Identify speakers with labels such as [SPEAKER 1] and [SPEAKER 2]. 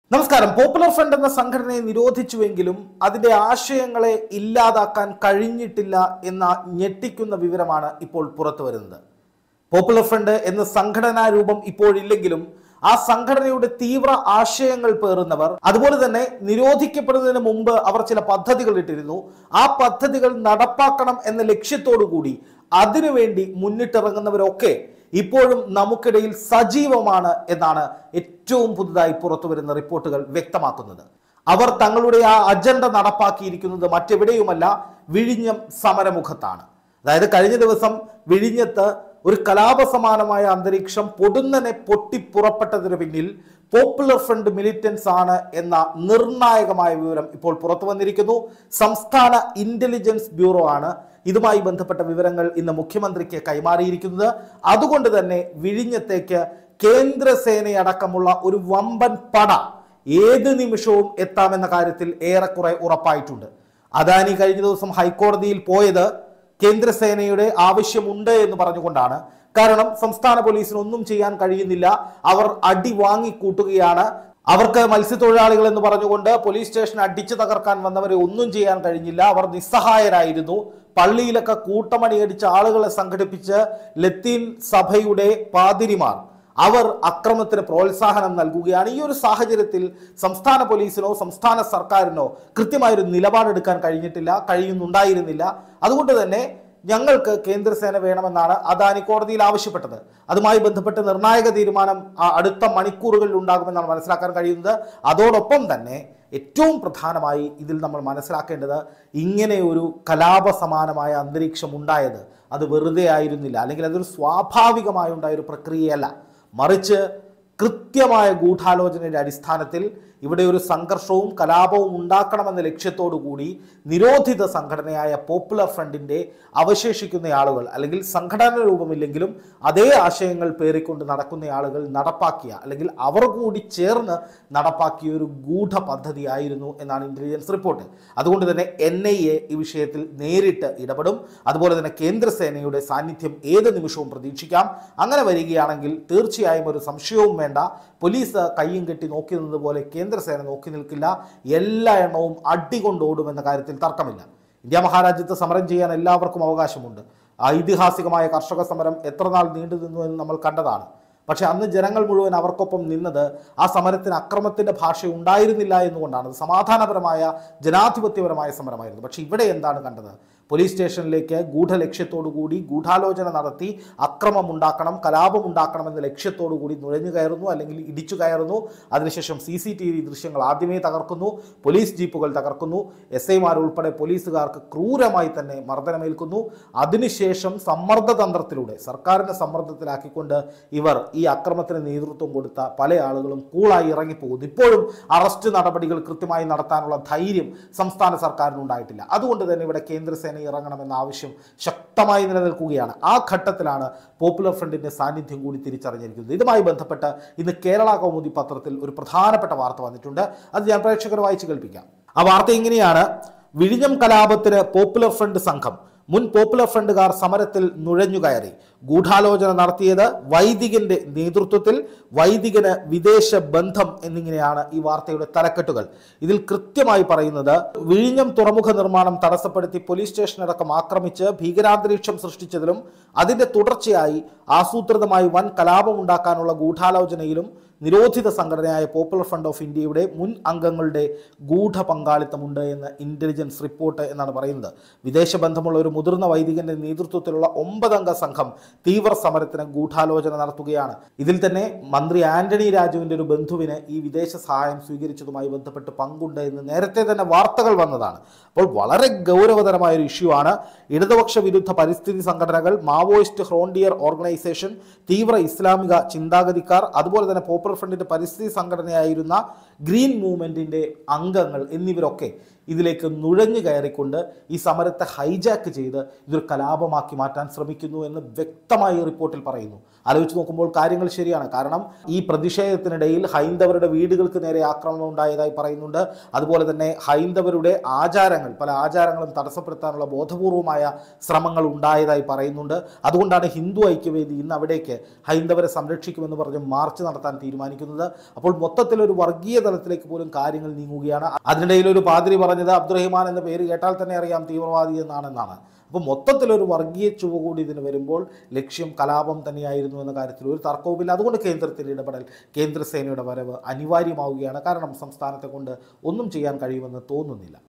[SPEAKER 1] നമസ്കാരം popular front എന്ന സംഘടനയെ നിരോധിച്ചുവെങ്കിലും അതിന്റെ ആശയങ്ങളെ ഇല്ലാതാക്കാൻ കഴിഞ്ഞിട്ടില്ല എന്ന ഞെട്ടിക്കുന്ന വിവരമാണ് ഇപ്പോൾ പുറത്തു വരുന്നത് പോപ്പുലർ ഫ്രണ്ട് എന്ന സംഘടനാ രൂപം ഇപ്പോഴില്ലെങ്കിലും ആ സംഘടനയുടെ തീവ്ര ആശയങ്ങൾ പേറുന്നവർ അതുപോലെ തന്നെ നിരോധിക്കപ്പെടുന്നതിന് മുമ്പ് അവർ ചില പദ്ധതികൾ ഇട്ടിരുന്നു ആ പദ്ധതികൾ നടപ്പാക്കണം എന്ന ലക്ഷ്യത്തോടു കൂടി അതിനുവേണ്ടി മുന്നിട്ടിറങ്ങുന്നവരൊക്കെ ഇപ്പോഴും നമുക്കിടയിൽ സജീവമാണ് എന്നാണ് ഏറ്റവും പുതുതായി പുറത്തു വരുന്ന റിപ്പോർട്ടുകൾ വ്യക്തമാക്കുന്നത് അവർ തങ്ങളുടെ ആ അജണ്ട നടപ്പാക്കിയിരിക്കുന്നത് മറ്റെവിടെയുമല്ല വിഴിഞ്ഞം സമരമുഖത്താണ് അതായത് കഴിഞ്ഞ ദിവസം വിഴിഞ്ഞത്ത് ഒരു കലാപസമാനമായ അന്തരീക്ഷം പൊടുന്നനെ പൊട്ടിപ്പുറപ്പെട്ടതിന് പിന്നിൽ പോപ്പുലർ ഫ്രണ്ട് മിലിറ്റൻസ് ആണ് എന്ന നിർണായകമായ വിവരം ഇപ്പോൾ പുറത്തു വന്നിരിക്കുന്നു സംസ്ഥാന ഇന്റലിജൻസ് ബ്യൂറോ ആണ് ഇതുമായി ബന്ധപ്പെട്ട വിവരങ്ങൾ ഇന്ന് മുഖ്യമന്ത്രിക്ക് കൈമാറിയിരിക്കുന്നത് അതുകൊണ്ട് തന്നെ വിഴിഞ്ഞത്തേക്ക് കേന്ദ്രസേനയടക്കമുള്ള ഒരു വമ്പൻ പട ഏത് നിമിഷവും എത്താമെന്ന കാര്യത്തിൽ ഏറെക്കുറെ ഉറപ്പായിട്ടുണ്ട് അദാനി കഴിഞ്ഞ ദിവസം ഹൈക്കോടതിയിൽ പോയത് കേന്ദ്രസേനയുടെ ആവശ്യമുണ്ട് എന്ന് പറഞ്ഞുകൊണ്ടാണ് കാരണം സംസ്ഥാന പോലീസിന് ഒന്നും ചെയ്യാൻ കഴിയുന്നില്ല അവർ അടി വാങ്ങിക്കൂട്ടുകയാണ് അവർക്ക് മത്സ്യത്തൊഴിലാളികൾ എന്ന് പറഞ്ഞുകൊണ്ട് പോലീസ് സ്റ്റേഷൻ അടിച്ചു തകർക്കാൻ വന്നവരെ ഒന്നും ചെയ്യാൻ കഴിഞ്ഞില്ല അവർ നിസ്സഹായരായിരുന്നു പള്ളിയിലൊക്കെ കൂട്ടമണിയടിച്ച ആളുകളെ സംഘടിപ്പിച്ച് ലത്തീൻ സഭയുടെ പാതിരിമാർ അവർ അക്രമത്തിന് പ്രോത്സാഹനം നൽകുകയാണ് ഈ ഒരു സാഹചര്യത്തിൽ സംസ്ഥാന പോലീസിനോ സംസ്ഥാന സർക്കാരിനോ കൃത്യമായൊരു നിലപാടെടുക്കാൻ കഴിഞ്ഞിട്ടില്ല കഴിയുന്നുണ്ടായിരുന്നില്ല അതുകൊണ്ട് തന്നെ ഞങ്ങൾക്ക് കേന്ദ്രസേന വേണമെന്നാണ് അദാനി കോടതിയിൽ ആവശ്യപ്പെട്ടത് അതുമായി ബന്ധപ്പെട്ട് നിർണായക തീരുമാനം ആ അടുത്ത മണിക്കൂറുകളിൽ ഉണ്ടാകുമെന്നാണ് മനസ്സിലാക്കാൻ കഴിയുന്നത് അതോടൊപ്പം തന്നെ ഏറ്റവും പ്രധാനമായി ഇതിൽ നമ്മൾ മനസ്സിലാക്കേണ്ടത് ഇങ്ങനെ ഒരു കലാപ സമാനമായ അന്തരീക്ഷം ഉണ്ടായത് അത് വെറുതെ ആയിരുന്നില്ല അല്ലെങ്കിൽ അതൊരു സ്വാഭാവികമായി ഉണ്ടായ ഒരു പ്രക്രിയയല്ല മറിച്ച് കൃത്യമായ ഗൂഢാലോചനയുടെ അടിസ്ഥാനത്തിൽ ഇവിടെ ഒരു സംഘർഷവും കലാപവും ഉണ്ടാക്കണമെന്ന ലക്ഷ്യത്തോടു കൂടി നിരോധിത സംഘടനയായ പോപ്പുലർ ഫ്രണ്ടിന്റെ അവശേഷിക്കുന്ന ആളുകൾ അല്ലെങ്കിൽ സംഘടന രൂപമില്ലെങ്കിലും അതേ ആശയങ്ങൾ പേറിക്കൊണ്ട് നടക്കുന്ന ആളുകൾ നടപ്പാക്കിയ അല്ലെങ്കിൽ അവർ കൂടി ചേർന്ന് നടപ്പാക്കിയ ഒരു ഗൂഢ പദ്ധതിയായിരുന്നു എന്നാണ് ഇന്റലിജൻസ് റിപ്പോർട്ട് അതുകൊണ്ട് തന്നെ എൻ ഐ എ ഈ വിഷയത്തിൽ നേരിട്ട് ഇടപെടും അതുപോലെ തന്നെ കേന്ദ്രസേനയുടെ സാന്നിധ്യം ഏത് നിമിഷവും പ്രതീക്ഷിക്കാം അങ്ങനെ വരികയാണെങ്കിൽ തീർച്ചയായും ഒരു സംശയവും വേണ്ട പോലീസ് കയ്യും കെട്ടി നോക്കി നിന്നതുപോലെ കേന്ദ്രസേന നോക്കി നിൽക്കില്ല എല്ലാ എണ്ണവും അടികൊണ്ട് ഓടുമെന്ന കാര്യത്തിൽ തർക്കമില്ല ഇന്ത്യ മഹാരാജ്യത്ത് സമരം ചെയ്യാൻ എല്ലാവർക്കും അവകാശമുണ്ട് ഐതിഹാസികമായ കർഷക സമരം എത്ര നാൾ നീണ്ടു നിന്നു എന്ന് നമ്മൾ കണ്ടതാണ് പക്ഷെ അന്ന് ജനങ്ങൾ മുഴുവൻ അവർക്കൊപ്പം നിന്നത് ആ സമരത്തിന് അക്രമത്തിന്റെ ഭാഷ ഉണ്ടായിരുന്നില്ല എന്നുകൊണ്ടാണ് അത് സമാധാനപരമായ ജനാധിപത്യപരമായ സമരമായിരുന്നു പക്ഷെ ഇവിടെ എന്താണ് കണ്ടത് പോലീസ് സ്റ്റേഷനിലേക്ക് ഗൂഢലക്ഷ്യത്തോടു കൂടി ഗൂഢാലോചന നടത്തി അക്രമം ഉണ്ടാക്കണം കലാപം ഉണ്ടാക്കണം എന്ന ലക്ഷ്യത്തോടു കൂടി നുഴഞ്ഞു കയറുന്നു അല്ലെങ്കിൽ ഇടിച്ചു കയറുന്നു അതിനുശേഷം സി സി ടി വി ദൃശ്യങ്ങൾ ആദ്യമേ തകർക്കുന്നു പോലീസ് ജീപ്പുകൾ തകർക്കുന്നു എസ് ഐമാർ ഉൾപ്പെടെ പോലീസുകാർക്ക് ക്രൂരമായി തന്നെ മർദ്ദനമേൽക്കുന്നു അതിനുശേഷം സമ്മർദ്ദതന്ത്രത്തിലൂടെ സർക്കാരിനെ സമ്മർദ്ദത്തിലാക്കിക്കൊണ്ട് ഇവർ ഈ അക്രമത്തിന് നേതൃത്വം കൊടുത്ത പല ആളുകളും കൂളായി ഇറങ്ങിപ്പോകുന്നു ഇപ്പോഴും അറസ്റ്റ് നടപടികൾ കൃത്യമായി നടത്താനുള്ള ധൈര്യം സംസ്ഥാന സർക്കാരിനുണ്ടായിട്ടില്ല അതുകൊണ്ട് തന്നെ ഇവിടെ കേന്ദ്രസേന ഇറങ്ങണമെന്ന ആവശ്യം ശക്തമായി നിലനിൽക്കുകയാണ് ആ ഘട്ടത്തിലാണ് പോപ്പുലർ ഫ്രണ്ടിന്റെ സാന്നിധ്യം കൂടി തിരിച്ചറിഞ്ഞിരിക്കുന്നത് ഇതുമായി ബന്ധപ്പെട്ട് ഇന്ന് കേരള കൗമുദി പത്രത്തിൽ ഒരു പ്രധാനപ്പെട്ട വാർത്ത വന്നിട്ടുണ്ട് അത് ഞാൻ പ്രേക്ഷകർ വായിച്ചു കേൾപ്പിക്കാം ആ വാർത്ത ഇങ്ങനെയാണ് വിഴിഞ്ഞം കലാപത്തിന് പോപ്പുലർ ഫ്രണ്ട് സംഘം മുൻ പോപ്പുലർ ഫ്രണ്ടുകാർ സമരത്തിൽ നുഴഞ്ഞുകയറി ഗൂഢാലോചന നടത്തിയത് വൈദികന്റെ നേതൃത്വത്തിൽ വൈദികന് വിദേശ ബന്ധം എന്നിങ്ങനെയാണ് ഈ വാർത്തയുടെ തലക്കെട്ടുകൾ ഇതിൽ കൃത്യമായി പറയുന്നത് വിഴിഞ്ഞം തുറമുഖ നിർമ്മാണം തടസ്സപ്പെടുത്തി പോലീസ് സ്റ്റേഷനടക്കം ആക്രമിച്ച് ഭീകരാന്തരീക്ഷം സൃഷ്ടിച്ചതിലും അതിന്റെ തുടർച്ചയായി ആസൂത്രിതമായി വൻ കലാപമുണ്ടാക്കാനുള്ള ഗൂഢാലോചനയിലും നിരോധിത സംഘടനയായ പോപ്പുലർ ഫ്രണ്ട് ഓഫ് ഇന്ത്യയുടെ മുൻ അംഗങ്ങളുടെ ഗൂഢ പങ്കാളിത്തമുണ്ട് എന്ന് ഇന്റലിജൻസ് റിപ്പോർട്ട് എന്നാണ് പറയുന്നത് വിദേശ ബന്ധമുള്ള ഒരു മുതിർന്ന വൈദികന്റെ നേതൃത്വത്തിലുള്ള ഒമ്പതംഗ സംഘം തീവ്ര സമരത്തിന് ഗൂഢാലോചന നടത്തുകയാണ് ഇതിൽ തന്നെ മന്ത്രി ആന്റണി രാജുവിന്റെ ഒരു ബന്ധുവിന് ഈ വിദേശ സഹായം സ്വീകരിച്ചതുമായി ബന്ധപ്പെട്ട് പങ്കുണ്ട് എന്ന് നേരത്തെ തന്നെ വാർത്തകൾ വന്നതാണ് അപ്പോൾ വളരെ ഗൗരവതരമായ ഒരു ഇഷ്യൂ ആണ് ഇടതുപക്ഷ വിരുദ്ധ പരിസ്ഥിതി സംഘടനകൾ മാവോയിസ്റ്റ് ഫ്രോണ്ടിയർ ഓർഗനൈസേഷൻ തീവ്ര ഇസ്ലാമിക ചിന്താഗതിക്കാർ അതുപോലെ തന്നെ പോപ്പുലർ ഫ്രണ്ടിന്റെ പരിസ്ഥിതി സംഘടനയായിരുന്ന ഗ്രീൻ മൂവ്മെന്റിന്റെ അംഗങ്ങൾ എന്നിവരൊക്കെ ഇതിലേക്ക് നുഴഞ്ഞു കയറിക്കൊണ്ട് ഈ സമരത്തെ ഹൈജാക്ക് ചെയ്ത് ഇതൊരു കലാപമാക്കി മാറ്റാൻ ശ്രമിക്കുന്നു എന്ന് വ്യക്തമായി ഈ റിപ്പോർട്ടിൽ പറയുന്നു ആലോചിച്ച് നോക്കുമ്പോൾ കാര്യങ്ങൾ ശരിയാണ് കാരണം ഈ പ്രതിഷേധത്തിനിടയിൽ ഹൈന്ദവരുടെ വീടുകൾക്ക് നേരെ ആക്രമണം ഉണ്ടായതായി പറയുന്നുണ്ട് അതുപോലെ തന്നെ ഹൈന്ദവരുടെ ആചാരങ്ങൾ പല ആചാരങ്ങളും തടസ്സപ്പെടുത്താനുള്ള ബോധപൂർവമായ ശ്രമങ്ങൾ ഉണ്ടായതായി പറയുന്നുണ്ട് അതുകൊണ്ടാണ് ഹിന്ദു ഐക്യവേദി ഇന്ന് അവിടേക്ക് ഹൈന്ദവരെ സംരക്ഷിക്കുമെന്ന് പറഞ്ഞ് മാർച്ച് നടത്താൻ തീരുമാനിക്കുന്നത് അപ്പോൾ മൊത്തത്തിൽ ഒരു വർഗീയ തലത്തിലേക്ക് പോലും കാര്യങ്ങൾ നീങ്ങുകയാണ് അതിനിടയിൽ ഒരു പാതിരി പറഞ്ഞത് അബ്ദുറഹിമാൻ എന്ന പേര് കേട്ടാൽ തന്നെ അറിയാം തീവ്രവാദി എന്നാണെന്നാണ് അപ്പോൾ മൊത്തത്തിലൊരു വർഗീയ ചുവ കൂടി ഇതിന് വരുമ്പോൾ ലക്ഷ്യം കലാപം തന്നെയായിരുന്നു എന്ന കാര്യത്തിൽ ഒരു തർക്കവുമില്ല അതുകൊണ്ട് കേന്ദ്രത്തിൻ്റെ ഇടപെടൽ കേന്ദ്രസേനയുടെ വരവ് അനിവാര്യമാവുകയാണ് കാരണം സംസ്ഥാനത്തെ കൊണ്ട് ഒന്നും ചെയ്യാൻ കഴിയുമെന്ന് തോന്നുന്നില്ല